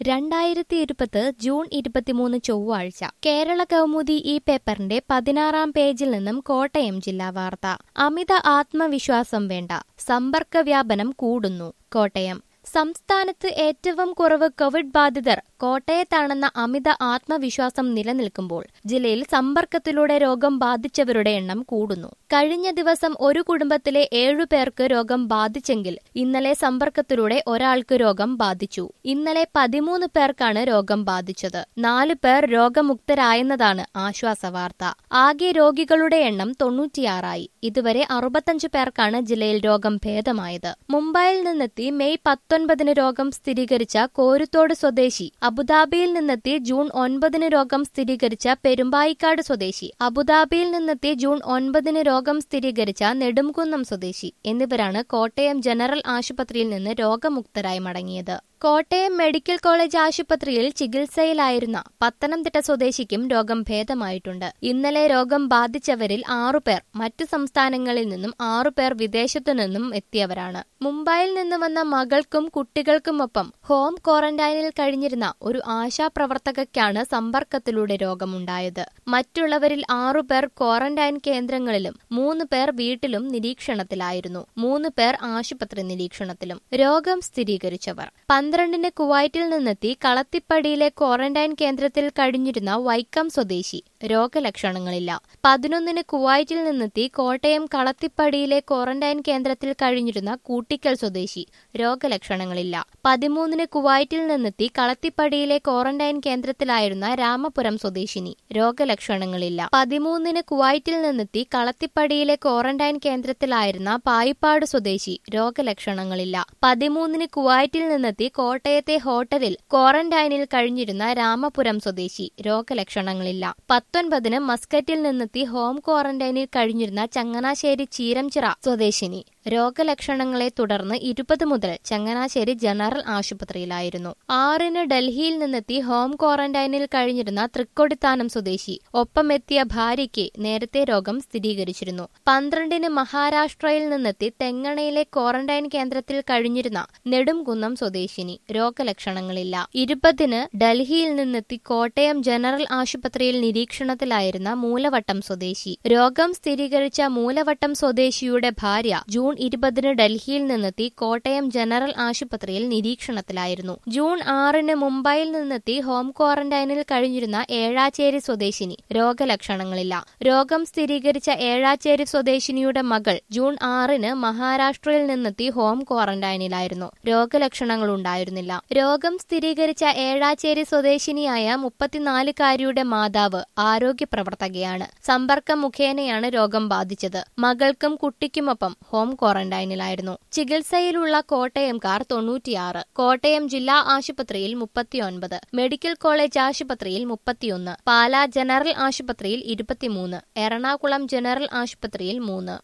രണ്ടായിരത്തി ഇരുപത് ജൂൺ ഇരുപത്തിമൂന്ന് ചൊവ്വാഴ്ച കേരള കൗമുദി ഈ പേപ്പറിന്റെ പതിനാറാം പേജിൽ നിന്നും കോട്ടയം ജില്ലാ വാർത്ത അമിത ആത്മവിശ്വാസം വേണ്ട സമ്പർക്ക വ്യാപനം കൂടുന്നു കോട്ടയം സംസ്ഥാനത്ത് ഏറ്റവും കുറവ് കോവിഡ് ബാധിതർ കോട്ടയത്താണെന്ന അമിത ആത്മവിശ്വാസം നിലനിൽക്കുമ്പോൾ ജില്ലയിൽ സമ്പർക്കത്തിലൂടെ രോഗം ബാധിച്ചവരുടെ എണ്ണം കൂടുന്നു കഴിഞ്ഞ ദിവസം ഒരു കുടുംബത്തിലെ ഏഴു പേർക്ക് രോഗം ബാധിച്ചെങ്കിൽ ഇന്നലെ സമ്പർക്കത്തിലൂടെ ഒരാൾക്ക് രോഗം ബാധിച്ചു ഇന്നലെ പതിമൂന്ന് പേർക്കാണ് രോഗം ബാധിച്ചത് നാലു പേർ രോഗമുക്തരായെന്നതാണ് ആശ്വാസവാർത്ത ആകെ രോഗികളുടെ എണ്ണം തൊണ്ണൂറ്റിയാറായി ഇതുവരെ അറുപത്തഞ്ച് പേർക്കാണ് ജില്ലയിൽ രോഗം ഭേദമായത് മുംബൈയിൽ നിന്നെത്തി മെയ് പത്തൊൻപതിന് രോഗം സ്ഥിരീകരിച്ച കോരുത്തോട് സ്വദേശി അബുദാബിയിൽ നിന്നെത്തി ജൂൺ ഒൻപതിന് രോഗം സ്ഥിരീകരിച്ച പെരുമ്പായിക്കാട് സ്വദേശി അബുദാബിയിൽ നിന്നെത്തി ജൂൺ ഒൻപതിന് രോഗം സ്ഥിരീകരിച്ച നെടുംകുന്നം സ്വദേശി എന്നിവരാണ് കോട്ടയം ജനറൽ ആശുപത്രിയിൽ നിന്ന് രോഗമുക്തരായി മടങ്ങിയത് കോട്ടയം മെഡിക്കൽ കോളേജ് ആശുപത്രിയിൽ ചികിത്സയിലായിരുന്ന പത്തനംതിട്ട സ്വദേശിക്കും രോഗം ഭേദമായിട്ടുണ്ട് ഇന്നലെ രോഗം ബാധിച്ചവരിൽ ആറുപേർ മറ്റു സംസ്ഥാനങ്ങളിൽ നിന്നും ആറുപേർ വിദേശത്തു നിന്നും എത്തിയവരാണ് മുംബൈയിൽ നിന്ന് വന്ന മകൾക്കും കുട്ടികൾക്കുമൊപ്പം ഹോം ക്വാറന്റൈനിൽ കഴിഞ്ഞിരുന്ന ഒരു ആശാപ്രവർത്തകയ്ക്കാണ് സമ്പർക്കത്തിലൂടെ രോഗമുണ്ടായത് മറ്റുള്ളവരിൽ ആറുപേർ ക്വാറന്റൈൻ കേന്ദ്രങ്ങളിലും മൂന്ന് പേർ വീട്ടിലും നിരീക്ഷണത്തിലായിരുന്നു മൂന്ന് പേർ ആശുപത്രി നിരീക്ഷണത്തിലും രോഗം സ്ഥിരീകരിച്ചവർ പന്ത്രണ്ടിന് കുവൈറ്റിൽ നിന്നെത്തി കളത്തിപ്പടിയിലെ ക്വാറന്റൈൻ കേന്ദ്രത്തിൽ കഴിഞ്ഞിരുന്ന വൈക്കം സ്വദേശി രോഗലക്ഷണങ്ങളില്ല പതിനൊന്നിന് കുവൈറ്റിൽ നിന്നെത്തി കോട്ടയം കളത്തിപ്പടിയിലെ ക്വാറന്റൈൻ കേന്ദ്രത്തിൽ കഴിഞ്ഞിരുന്ന കൂട്ടിക്കൽ സ്വദേശി രോഗലക്ഷണങ്ങളില്ല പതിമൂന്നിന് കുവൈറ്റിൽ നിന്നെത്തി കളത്തിപ്പടിയിലെ ക്വാറന്റൈൻ കേന്ദ്രത്തിലായിരുന്ന രാമപുരം സ്വദേശിനി രോഗലക്ഷണങ്ങളില്ല പതിമൂന്നിന് കുവൈറ്റിൽ നിന്നെത്തി കളത്തിപ്പടിയിലെ ക്വാറന്റൈൻ കേന്ദ്രത്തിലായിരുന്ന പായിപ്പാട് സ്വദേശി രോഗലക്ഷണങ്ങളില്ല പതിമൂന്നിന് കുവൈറ്റിൽ നിന്നെത്തി കോട്ടയത്തെ ഹോട്ടലിൽ ക്വാറന്റൈനിൽ കഴിഞ്ഞിരുന്ന രാമപുരം സ്വദേശി രോഗലക്ഷണങ്ങളില്ല പത്തൊൻപതിന് മസ്കറ്റിൽ നിന്നെത്തി ഹോം ക്വാറന്റൈനിൽ കഴിഞ്ഞിരുന്ന ചങ്ങനാശ്ശേരി ചീരംചിറ സ്വദേശിനി രോഗലക്ഷണങ്ങളെ തുടർന്ന് ഇരുപത് മുതൽ ചങ്ങനാശ്ശേരി ജനറൽ ആശുപത്രിയിലായിരുന്നു ആറിന് ഡൽഹിയിൽ നിന്നെത്തി ഹോം ക്വാറന്റൈനിൽ കഴിഞ്ഞിരുന്ന തൃക്കൊടിത്താനം സ്വദേശി ഒപ്പമെത്തിയ ഭാര്യയ്ക്ക് നേരത്തെ രോഗം സ്ഥിരീകരിച്ചിരുന്നു പന്ത്രണ്ടിന് മഹാരാഷ്ട്രയിൽ നിന്നെത്തി തെങ്ങണയിലെ ക്വാറന്റൈൻ കേന്ദ്രത്തിൽ കഴിഞ്ഞിരുന്ന നെടുംകുന്നം സ്വദേശിനി രോഗലക്ഷണങ്ങളില്ല ഇരുപതിന് ഡൽഹിയിൽ നിന്നെത്തി കോട്ടയം ജനറൽ ആശുപത്രിയിൽ നിരീക്ഷണത്തിലായിരുന്ന മൂലവട്ടം സ്വദേശി രോഗം സ്ഥിരീകരിച്ച മൂലവട്ടം സ്വദേശിയുടെ ഭാര്യ ജൂൺ ഇരുപതിന് ഡൽഹിയിൽ നിന്നെത്തി കോട്ടയം ജനറൽ ആശുപത്രിയിൽ നിരീക്ഷണത്തിലായിരുന്നു ജൂൺ ആറിന് മുംബൈയിൽ നിന്നെത്തി ഹോം ക്വാറന്റൈനിൽ കഴിഞ്ഞിരുന്ന ഏഴാച്ചേരി സ്വദേശിനി രോഗലക്ഷണങ്ങളില്ല രോഗം സ്ഥിരീകരിച്ച ഏഴാച്ചേരി സ്വദേശിനിയുടെ മകൾ ജൂൺ ആറിന് മഹാരാഷ്ട്രയിൽ നിന്നെത്തി ഹോം ക്വാറന്റൈനിലായിരുന്നു രോഗലക്ഷണങ്ങൾ ഉണ്ടായിരുന്നില്ല രോഗം സ്ഥിരീകരിച്ച ഏഴാച്ചേരി സ്വദേശിനിയായ മുപ്പത്തിനാലുകാരിയുടെ മാതാവ് ആരോഗ്യ പ്രവർത്തകയാണ് സമ്പർക്കം മുഖേനയാണ് രോഗം ബാധിച്ചത് മകൾക്കും കുട്ടിക്കുമൊപ്പം ഹോം ക്വാറന്റൈനിലായിരുന്നു ചികിത്സയിലുള്ള കോട്ടയംകാർ തൊണ്ണൂറ്റിയാറ് കോട്ടയം ജില്ലാ ആശുപത്രിയിൽ മുപ്പത്തിയൊൻപത് മെഡിക്കൽ കോളേജ് ആശുപത്രിയിൽ മുപ്പത്തിയൊന്ന് പാലാ ജനറൽ ആശുപത്രിയിൽ ഇരുപത്തിമൂന്ന് എറണാകുളം ജനറൽ ആശുപത്രിയിൽ മൂന്ന്